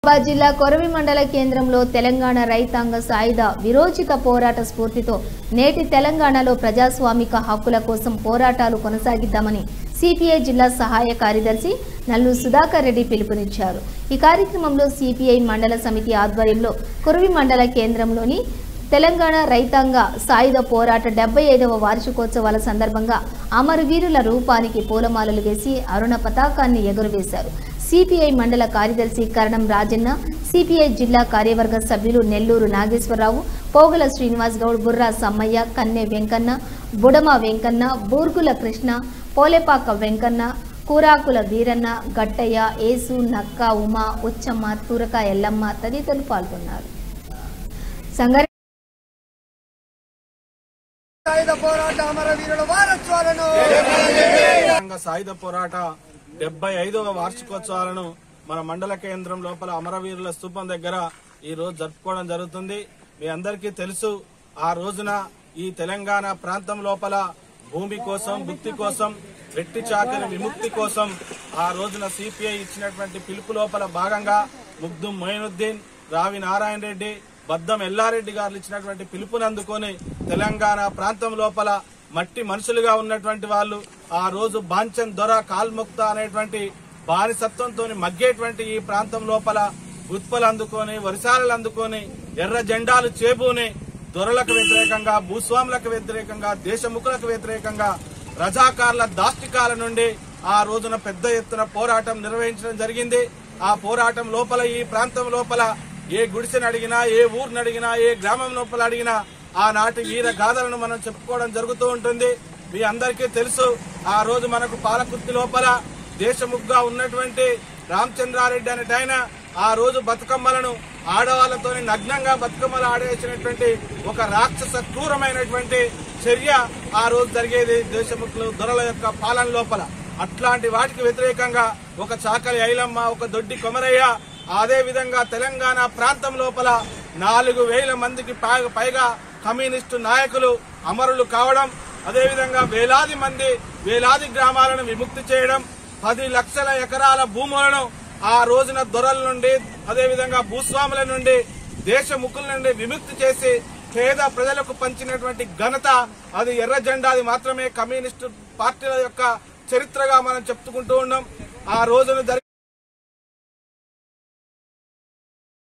హైదరాబాద్ జిల్లా కొరవి మండల కేంద్రంలో తెలంగాణ రైతాంగ సాయుధ విరోచిత పోరాట స్ఫూర్తితో నేటి తెలంగాణలో ప్రజాస్వామిక హక్కుల కోసం పోరాటాలు కొనసాగిద్దామని సిపిఐ జిల్లా సహాయ కార్యదర్శి నల్లు సుధాకర్ రెడ్డి పిలుపునిచ్చారు ఈ కార్యక్రమంలో సిపిఐ మండల సమితి ఆధ్వర్యంలో కొరవి మండల కేంద్రంలోని తెలంగాణ రైతాంగ సాయుధ పోరాట డెబ్బై ఐదవ వార్షికోత్సవాల సందర్భంగా అమరవీరుల రూపానికి పూలమాలలు వేసి అరుణ పతాకాన్ని ఎగురవేశారు సిపిఐ మండల కార్యదర్శి కరణం రాజన్న సిపిఐ జిల్లా కార్యవర్గ సభ్యులు నెల్లూరు నాగేశ్వరరావు పోగల శ్రీనివాస్ గౌడ్ బుర్రా సమ్మయ్య కన్నె వెంకన్న బుడమ వెంకన్న బూర్గుల కృష్ణ పోలేపాక వెంకన్న కూరాకుల వీరన్న గట్టయ్య ఏసు నక్క ఉమ ఉచ్చమ్మ తూరక ఎల్లమ్మ తదితరులు పాల్గొన్నారు సంగారెడ్డి సాయుధ పోరాట అమరవీరుల వారోత్సవాలను తెలంగాణ సాయుధ పోరాట డెబ్బై ఐదవ వార్షికోత్సవాలను మన మండల కేంద్రం లోపల అమరవీరుల స్తూపం దగ్గర ఈ రోజు జరుపుకోవడం జరుగుతుంది మీ అందరికీ తెలుసు ఆ రోజున ఈ తెలంగాణ ప్రాంతం లోపల భూమి కోసం భుక్తి కోసం వెట్టి చాకరి విముక్తి కోసం ఆ రోజున సిపిఐ ఇచ్చినటువంటి పిలుపు లోపల భాగంగా ముగ్ధుం మొయినుద్దీన్ రావి నారాయణ రెడ్డి బద్దం ఎల్లారెడ్డి గారు ఇచ్చినటువంటి పిలుపుని అందుకొని తెలంగాణ ప్రాంతం లోపల మట్టి మనుషులుగా ఉన్నటువంటి వాళ్ళు ఆ రోజు బాంచన్ దొర కాల్ముక్త అనేటువంటి బానిసత్వంతో మగ్గేటువంటి ఈ ప్రాంతం లోపల గుత్పలు అందుకొని వరిసాలలు అందుకొని ఎర్ర జెండాలు చేబూని దొరలకు వ్యతిరేకంగా భూస్వాములకు వ్యతిరేకంగా దేశముఖులకు వ్యతిరేకంగా రజాకార్ల దాష్టికాల నుండి ఆ రోజున పెద్ద ఎత్తున పోరాటం నిర్వహించడం జరిగింది ఆ పోరాటం లోపల ఈ ప్రాంతం లోపల ఏ గుడిసెను అడిగినా ఏ ఊరిని అడిగినా ఏ గ్రామం లోపల అడిగినా ఆనాటి వీర గాథలను మనం చెప్పుకోవడం జరుగుతూ ఉంటుంది మీ అందరికీ తెలుసు ఆ రోజు మనకు పాలకుర్తి లోపల దేశముగ్గా ఉన్నటువంటి రామచంద్రారెడ్డి అనేటి ఆయన ఆ రోజు బతుకమ్మలను ఆడవాళ్లతో నగ్నంగా బతుకమ్మలు ఆడేసినటువంటి ఒక రాక్షస క్రూరమైనటువంటి చర్య ఆ రోజు జరిగేది దేశముఖులు దొరల యొక్క పాలన లోపల అట్లాంటి వాటికి వ్యతిరేకంగా ఒక చాకలి ఐలమ్మ ఒక దొడ్డి కొమరయ్య అదే విధంగా తెలంగాణ ప్రాంతం లోపల నాలుగు వేల మందికి పై- పైగా కమ్యూనిస్టు నాయకులు అమరులు కావడం అదేవిధంగా వేలాది మంది వేలాది గ్రామాలను విముక్తి చేయడం పది లక్షల ఎకరాల భూములను ఆ రోజున దొరల నుండి అదేవిధంగా భూస్వాముల నుండి దేశముఖుల నుండి విముక్తి చేసి పేద ప్రజలకు పంచినటువంటి ఘనత అది ఎర్ర జెండాది మాత్రమే కమ్యూనిస్టు పార్టీల యొక్క చరిత్రగా మనం చెప్పుకుంటూ ఉన్నాం ఆ రోజున జరిగి